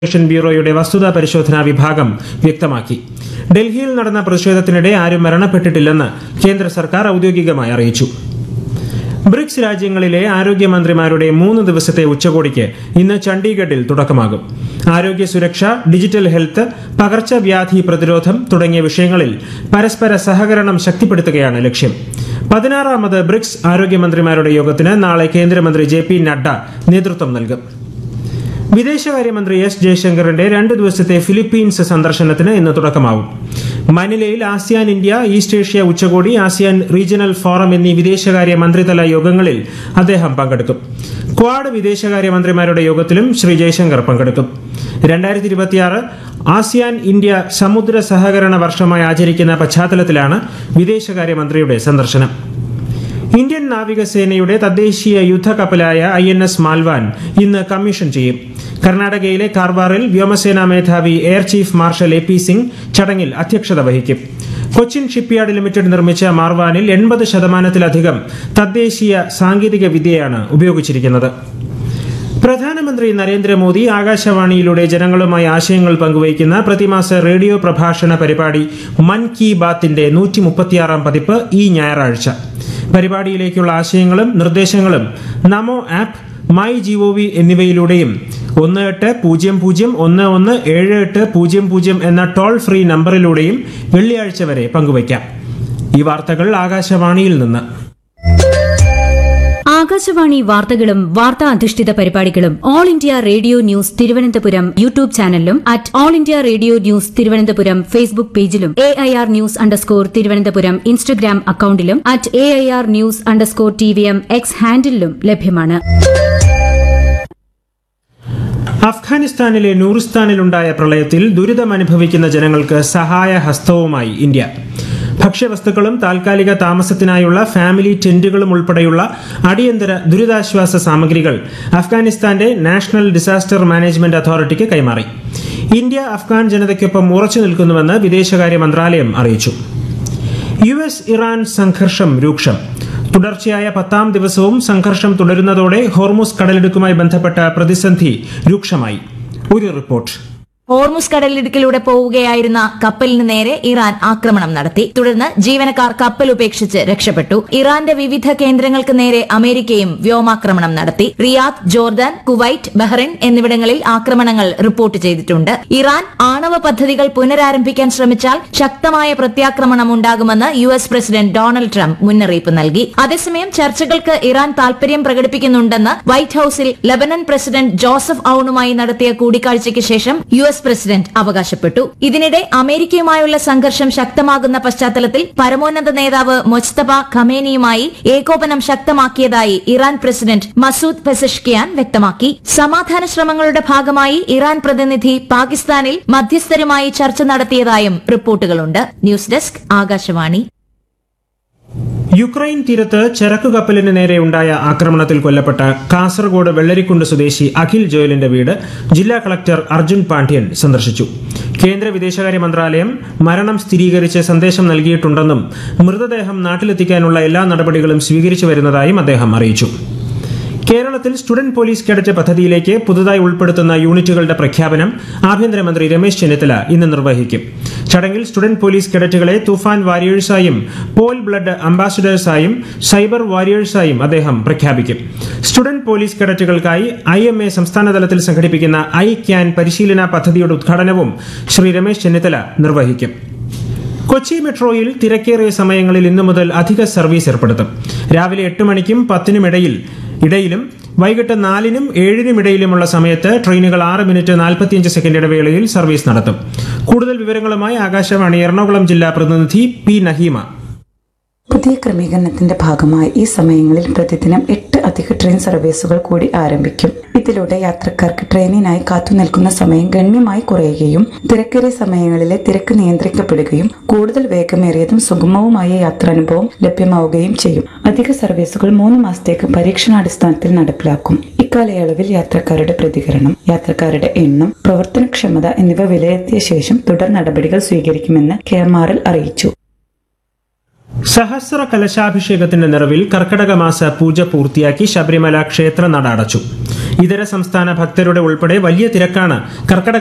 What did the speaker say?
information ബ്യൂറോയുടെ വസ്തുതാ പരിശോധനാ വിഭാഗം വ്യക്തമാക്കി ഡൽഹിയിൽ നടന്ന പ്രതിഷേധത്തിനിടെ ആരും മരണപ്പെട്ടിട്ടില്ലെന്ന് കേന്ദ്ര സർക്കാർ ഔദ്യോഗികമായി അറിയിച്ചു ബ്രിക്സ് രാജ്യങ്ങളിലെ ആരോഗ്യമന്ത്രിമാരുടെ മൂന്ന് ദിവസത്തെ ഉച്ചകോടിക്ക് ഇന്ന് ചണ്ഡീഗഡിൽ തുടക്കമാകും ആരോഗ്യ സുരക്ഷ ഡിജിറ്റൽ ഹെൽത്ത് പകർച്ചവ്യാധി പ്രതിരോധം തുടങ്ങിയ വിഷയങ്ങളിൽ പരസ്പര സഹകരണം ശക്തിപ്പെടുത്തുകയാണ് ലക്ഷ്യം പതിനാറാമത് ബ്രിക്സ് ആരോഗ്യമന്ത്രിമാരുടെ യോഗത്തിന് നാളെ കേന്ദ്രമന്ത്രി ജെ പി നഡ്ഡ നേതൃത്വം നൽകും വിദേശകാര്യമന്ത്രി എസ് ജയശങ്കറിന്റെ രണ്ട് ദിവസത്തെ ഫിലിപ്പീൻസ് സന്ദർശനത്തിന് ഇന്ന് തുടക്കമാവും മനിലയിൽ ആസിയാൻ ഇന്ത്യ ഈസ്റ്റ് ഏഷ്യ ഉച്ചകോടി ആസിയാൻ റീജിയണൽ ഫോറം എന്നീ വിദേശകാര്യ മന്ത്രിതല യോഗങ്ങളിൽ അദ്ദേഹം പങ്കെടുക്കും ക്വാഡ് വിദേശകാര്യമന്ത്രിമാരുടെ യോഗത്തിലും ശ്രീ ജയശങ്കർ പങ്കെടുക്കും രണ്ടായിരത്തി ഇരുപത്തിയാറ് ആസിയാൻ ഇന്ത്യ സമുദ്ര സഹകരണ വർഷമായി ആചരിക്കുന്ന പശ്ചാത്തലത്തിലാണ് വിദേശകാര്യമന്ത്രിയുടെ സന്ദർശനം ഇന്ത്യൻ നാവികസേനയുടെ തദ്ദേശീയ യുദ്ധക്കപ്പലായ ഐ എൻ എസ് മാൽവാൻ ഇന്ന് കമ്മീഷൻ ചെയ്യും കർണാടകയിലെ കാർവാറിൽ വ്യോമസേനാ മേധാവി air chief marshal A P Singh ചടങ്ങിൽ അധ്യക്ഷത വഹിക്കും കൊച്ചിൻ ഷിപ്പ്യാർഡ് ലിമിറ്റഡ് നിർമ്മിച്ച മാർവാനിൽ എൺപത് ശതമാനത്തിലധികം തദ്ദേശീയ സാങ്കേതിക വിദ്യയാണ് ഉപയോഗിച്ചിരിക്കുന്നത് പ്രധാനമന്ത്രി നരേന്ദ്രമോദി ആകാശവാണിയിലൂടെ ജനങ്ങളുമായി ആശയങ്ങൾ പങ്കുവയ്ക്കുന്ന പ്രതിമാസ റേഡിയോ പ്രഭാഷണ പരിപാടി മൻ കി ബാത്തിന്റെ നൂറ്റി മുപ്പത്തിയാറാം പതിപ്പ് ഈ ഞായറാഴ്ച പരിപാടിയിലേക്കുള്ള ആശയങ്ങളും നിർദ്ദേശങ്ങളും നമോ ആപ്പ് മൈ ജിഒവി എന്നിവയിലൂടെയും ഒന്ന് എട്ട് പൂജ്യം പൂജ്യം ഒന്ന് ഒന്ന് ഏഴ് എട്ട് പൂജ്യം പൂജ്യം എന്ന ടോൾ ഫ്രീ നമ്പറിലൂടെയും വെള്ളിയാഴ്ച വരെ പങ്കുവയ്ക്കാം ഈ വാർത്തകൾ ആകാശവാണിയിൽ നിന്ന് ആകാശവാണി വാർത്തകളും വാർത്താ അധിഷ്ഠിത പരിപാടികളും All India Radio News Thiruvananthapuram YouTube ചാനലിലും at All India Radio News Thiruvananthapuram Facebook പേജിലും A I R news underscore Thiruvananthapuram Instagram അക്കൌണ്ടിലും at A I R news underscore T V M X ഹാൻഡിലും ലഭ്യമാണ് അഫ്ഗാനിസ്ഥാനിലെ നൂറിസ്ഥാനിലുണ്ടായ പ്രളയത്തിൽ ദുരിതമനുഭവിക്കുന്ന ജനങ്ങൾക്ക് സഹായ ഹസ്തവുമായി ഇന്ത്യ ഭക്ഷ്യവസ്തുക്കളും താൽക്കാലിക താമസത്തിനായുള്ള ഫാമിലി ടെന്റുകളും ഉൾപ്പെടെയുള്ള അടിയന്തര ദുരിതാശ്വാസ സാമഗ്രികൾ അഫ്ഗാനിസ്ഥാന്റെ നാഷണൽ ഡിസാസ്റ്റർ മാനേജ്മെന്റ് അതോറിറ്റിക്ക് കൈമാറി ഇന്ത്യ അഫ്ഗാൻ ജനതയ്ക്കൊപ്പം ഉറച്ചു നിൽക്കുന്നുവെന്ന് വിദേശകാര്യ മന്ത്രാലയം അറിയിച്ചു യു എസ് ഇറാൻ സംഘർഷം രൂക്ഷം തുടർച്ചയായ പത്താം ദിവസവും സംഘർഷം തുടരുന്നതോടെ ഹോർമുസ് കടലിടുക്കുമായി ബന്ധപ്പെട്ട പ്രതിസന്ധി രൂക്ഷമായി ഒരു റിപ്പോർട്ട് ഹോർമുസ് കടലിടുക്കിലൂടെ പോവുകയായിരുന്ന കപ്പലിന് നേരെ ഇറാൻ ആക്രമണം നടത്തി തുടർന്ന് ജീവനക്കാർ കപ്പൽ ഉപേക്ഷിച്ച് രക്ഷപ്പെട്ടു ഇറാന്റെ വിവിധ കേന്ദ്രങ്ങൾക്ക് നേരെ അമേരിക്കയും വ്യോമാക്രമണം നടത്തി റിയാദ് ജോർദാൻ കുവൈറ്റ് ബഹ്റിൻ എന്നിവിടങ്ങളിൽ ആക്രമണങ്ങൾ റിപ്പോർട്ട് ചെയ്തിട്ടുണ്ട് ഇറാൻ ആണവ പദ്ധതികൾ പുനരാരംഭിക്കാൻ ശ്രമിച്ചാൽ ശക്തമായ പ്രത്യാക്രമണം ഉണ്ടാകുമെന്ന് U S president Donald Trump മുന്നറിയിപ്പ് നൽകി അതേസമയം ചർച്ചകൾക്ക് ഇറാൻ താൽപര്യം പ്രകടിപ്പിക്കുന്നുണ്ടെന്ന് വൈറ്റ് ഹൌസിൽ ലബനൻ പ്രസിഡന്റ് ജോസഫ് ഔണുമായി നടത്തിയ കൂടിക്കാഴ്ചയ്ക്ക് ശേഷം യു എസ് പ്രസിഡന്റ് അവകാശപ്പെട്ടു ഇതിനിടെ അമേരിക്കയുമായുള്ള സംഘർഷം ശക്തമാകുന്ന പശ്ചാത്തലത്തിൽ പരമോന്നത നേതാവ് മൊജ്തബ ഖമേനിയുമായി ഏകോപനം ശക്തമാക്കിയതായി ഇറാൻ പ്രസിഡന്റ് മസൂദ് പെസഷ്കിയാൻ വ്യക്തമാക്കി സമാധാന ശ്രമങ്ങളുടെ ഭാഗമായി ഇറാൻ പ്രതിനിധി പാകിസ്ഥാനിൽ മധ്യസ്ഥരുമായി ചർച്ച നടത്തിയതായും റിപ്പോർട്ടുകളുണ്ട് ന്യൂസ് ഡെസ്ക് ആകാശവാണി യുക്രൈൻ തീരത്ത് ചരക്കു കപ്പലിന് നേരെ ഉണ്ടായ ആക്രമണത്തിൽ കൊല്ലപ്പെട്ട കാസർഗോഡ് വെള്ളരിക്കുണ്ട് സ്വദേശി അഖിൽ ജോയലിന്റെ വീട് ജില്ലാ കളക്ടർ അർജുൻ പാണ്ഡ്യൻ സന്ദർശിച്ചു കേന്ദ്ര വിദേശകാര്യ മന്ത്രാലയം മരണം സ്ഥിരീകരിച്ച് സന്ദേശം നൽകിയിട്ടുണ്ടെന്നും മൃതദേഹം നാട്ടിലെത്തിക്കാനുള്ള എല്ലാ നടപടികളും സ്വീകരിച്ചു വരുന്നതായും അദ്ദേഹം അറിയിച്ചു കേരളത്തിൽ സ്റ്റുഡന്റ് പോലീസ് കേഡറ്റ് പദ്ധതിയിലേക്ക് പുതുതായി ഉൾപ്പെടുത്തുന്ന യൂണിറ്റുകളുടെ പ്രഖ്യാപനം ആഭ്യന്തരമന്ത്രി രമേശ് ചെന്നിത്തല ഇന്ന് നിർവഹിക്കും ചടങ്ങിൽ സ്റ്റുഡന്റ് പോലീസ് കേഡറ്റുകളെ തുഫാൻ വാരിയേഴ്സായും പോൽ ബ്ലഡ് അംബാസിഡേഴ്സായും സൈബർ വാരിയേഴ്സായും അദ്ദേഹം പ്രഖ്യാപിക്കും സ്റ്റുഡന്റ് പോലീസ് കേഡറ്റുകൾക്കായി ഐ എം എ സംസ്ഥാനതലത്തിൽ സംഘടിപ്പിക്കുന്ന ഐ ക്യാൻ പരിശീലന പദ്ധതിയുടെ ഉദ്ഘാടനവും ശ്രീ രമേശ് ചെന്നിത്തല നിർവഹിക്കും കൊച്ചി മെട്രോയിൽ തിരക്കേറിയ സമയങ്ങളിൽ ഇന്നു മുതൽ അധിക സർവീസ് ഏർപ്പെടുത്തും രാവിലെ എട്ട് മണിക്കും പത്തിനും ഇടയിൽ ഇടയിലും വൈകിട്ട് നാലിനും ഏഴിനും ഇടയിലുമുള്ള സമയത്ത് ട്രെയിനുകൾ ആറ് മിനിറ്റ് നാൽപ്പത്തിയഞ്ച് സെക്കൻഡ് ഇടവേളയിൽ സർവീസ് നടത്തും കൂടുതൽ വിവരങ്ങളുമായി ആകാശവാണി എറണാകുളം ജില്ലാ പ്രതിനിധി പി നഹീമ പുതിയ ക്രമീകരണത്തിന്റെ ഭാഗമായി ഈ സമയങ്ങളിൽ പ്രതിദിനം എട്ട് അധിക ട്രെയിൻ സർവീസുകൾ കൂടി ആരംഭിക്കും ഇതിലൂടെ യാത്രക്കാർക്ക് ട്രെയിനിനായി കാത്തുനിൽക്കുന്ന സമയം ഗണ്യമായി കുറയുകയും തിരക്കേറിയ സമയങ്ങളിലെ തിരക്ക് നിയന്ത്രിക്കപ്പെടുകയും കൂടുതൽ വേഗമേറിയതും സുഗമവുമായ യാത്രാനുഭവം ലഭ്യമാവുകയും ചെയ്യും അധിക സർവീസുകൾ മൂന്ന് മാസത്തേക്ക് പരീക്ഷണാടിസ്ഥാനത്തിൽ നടപ്പിലാക്കും ഇക്കാലയളവിൽ യാത്രക്കാരുടെ പ്രതികരണം യാത്രക്കാരുടെ എണ്ണം പ്രവർത്തനക്ഷമത എന്നിവ വിലയിരുത്തിയ ശേഷം തുടർ നടപടികൾ സ്വീകരിക്കുമെന്ന് കെ എം ആർ എൽ അറിയിച്ചു സഹസ്ര കലശാഭിഷേകത്തിന്റെ നിറവിൽ കർക്കടക മാസ പൂജ പൂർത്തിയാക്കി ശബരിമല ക്ഷേത്ര നട അടച്ചു ഇതര സംസ്ഥാന ഭക്തരുടെ ഉൾപ്പെടെ വലിയ തിരക്കാണ് കർക്കടക